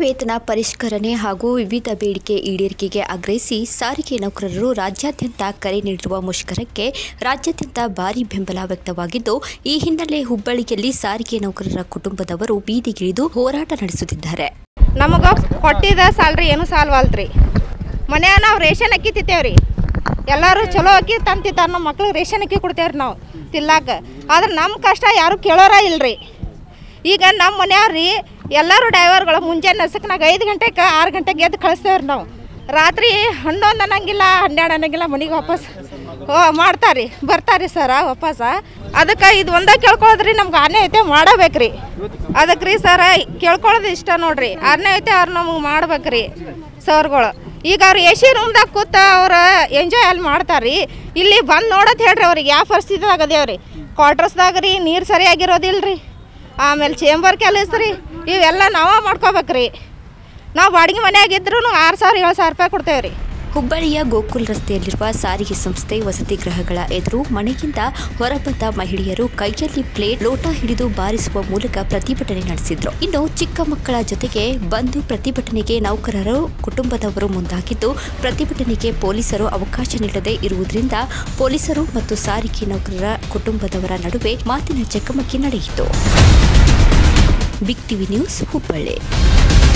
ವೇತನ ಪರಿಷ್ಕರಣೆ ಹಾಗೂ ವಿವಿಧ ಬೇಡಿಕೆ ಈಡೇರಿಕೆಗೆ ಆಗ್ರಹಿಸಿ ಸಾರಿಗೆ ನೌಕರರು ರಾಜ್ಯಾದ್ಯಂತ ಕರೆ ನೀಡಿರುವ ಮುಷ್ಕರಕ್ಕೆ ರಾಜ್ಯಾದ್ಯಂತ ಭಾರಿ ಬೆಂಬಲ ವ್ಯಕ್ತವಾಗಿದ್ದು ಈ ಹಿನ್ನೆಲೆ ಹುಬ್ಬಳ್ಳಿಯಲ್ಲಿ ಸಾರಿಗೆ ನೌಕರರ ಕುಟುಂಬದವರು ಬೀದಿಗಿಳಿದು ಹೋರಾಟ ನಡೆಸುತ್ತಿದ್ದಾರೆ ನಮಗೆ ಕೊಟ್ಟಿದ್ದ ಸ್ಯಾಲ್ರಿ ಏನು ಸಾಲ್ವಲ್ತ್ರಿ ಮನ್ಯಾಗ ನಾವು ರೇಷನ್ ಅಕ್ಕಿ ತಿತ್ತೇವ್ರಿ ಎಲ್ಲರೂ ಚಲೋ ಅಕ್ಕಿ ತಂತಿತ್ತಾರ ನಮ್ಮ ಮಕ್ಳಿಗೆ ರೇಷನ್ ಅಕ್ಕಿ ಕೊಡ್ತೇವ್ರಿ ನಾವು ತಿನ್ನಾಕ ಆದ್ರೆ ನಮ್ಮ ಕಷ್ಟ ಯಾರು ಕೇಳೋರ ಇಲ್ರಿ ಈಗ ನಮ್ಮ ಮನೆಯವ್ರಿ ಎಲ್ಲರೂ ಡ್ರೈವರ್ಗಳು ಮುಂಜಾನೆ ನಸಕ್ನಾಗ ಐದು ಗಂಟೆಗೆ ಆರು ಗಂಟೆಗೆ ಎದ್ದು ಕಳಿಸ್ತೇವ್ರಿ ನಾವು ರಾತ್ರಿ ಹನ್ನೊಂದು ಅನ್ನಂಗಿಲ್ಲ ಹನ್ನೆರಡು ಅನ್ನಂಗಿಲ್ಲ ಮನೆಗೆ ವಾಪಸ್ ಓ ಮಾಡ್ತಾರ್ರಿ ಬರ್ತಾರ್ರಿ ಸರ ವಾಪಸ್ ಅದಕ್ಕೆ ಇದು ಒಂದೇ ಕೇಳ್ಕೊಳ್ಳೋದ್ರಿ ನಮ್ಗೆ ಆನೆ ಐತೆ ಮಾಡಬೇಕ್ರಿ ಅದಕ್ಕೆ ರೀ ಸರ ಕೇಳ್ಕೊಳ್ಳೋದು ಇಷ್ಟ ನೋಡ್ರಿ ಆನೆ ಐತೆ ಅವ್ರು ನಮಗೆ ಮಾಡ್ಬೇಕ್ರಿ ಸರ್ಗಳು ಈಗ ಅವ್ರು ಎ ಸಿ ರೂಮ್ದಾಗ ಕೂತ ಅವ್ರು ಎಂಜಾಯ್ ಅಲ್ಲಿ ಮಾಡ್ತಾರ್ರಿ ಇಲ್ಲಿ ಬಂದು ನೋಡೋದು ಹೇಳ್ರಿ ಅವ್ರಿಗೆ ಯಾವ ಪರಿಸ್ಥಿತಿದಾಗ ಅದೇವ್ರಿ ಕ್ವಾರ್ಟರ್ಸ್ದಾಗ ರೀ ನೀರು ಸರಿಯಾಗಿರೋದಿಲ್ಲ ರೀ ಆಮೇಲೆ ಚೇಂಬರ್ ಕೆಲಸ ರೀ ಇವೆಲ್ಲ ನಾವೇ ಮಾಡ್ಕೋಬೇಕ್ರಿ ನಾವು ಬಾಡಿಗೆ ಮನೆಯಾಗಿದ್ರು ಆರು ಸಾವಿರ ಏಳು ಸಾವಿರ ರೂಪಾಯಿ ಕೊಡ್ತೇವೆ ರೀ ಹುಬ್ಬಳ್ಳಿಯ ಗೋಕುಲ್ ರಸ್ತೆಯಲ್ಲಿರುವ ಸಾರಿಗೆ ಸಂಸ್ಥೆ ವಸತಿ ಗೃಹಗಳ ಎದುರು ಮನೆಯಿಂದ ಹೊರಬಂದ ಮಹಿಳೆಯರು ಕೈಯಲ್ಲಿ ಪ್ಲೇಟ್ ಲೋಟ ಹಿಡಿದು ಬಾರಿಸುವ ಮೂಲಕ ಪ್ರತಿಭಟನೆ ನಡೆಸಿದ್ರು ಇನ್ನು ಚಿಕ್ಕ ಮಕ್ಕಳ ಜೊತೆಗೆ ಬಂದು ಪ್ರತಿಭಟನೆಗೆ ನೌಕರರು ಕುಟುಂಬದವರು ಮುಂದಾಗಿದ್ದು ಪ್ರತಿಭಟನೆಗೆ ಪೊಲೀಸರು ಅವಕಾಶ ನೀಡದೇ ಇರುವುದರಿಂದ ಪೊಲೀಸರು ಮತ್ತು ಸಾರಿಗೆ ನೌಕರರ ಕುಟುಂಬದವರ ನಡುವೆ ಮಾತಿನ ಚಕಮಕಿ ನಡೆಯಿತು ಬಿಗ್ ಟಿವಿ ನ್ಯೂಸ್ ಹುಬ್ಬಳ್ಳಿ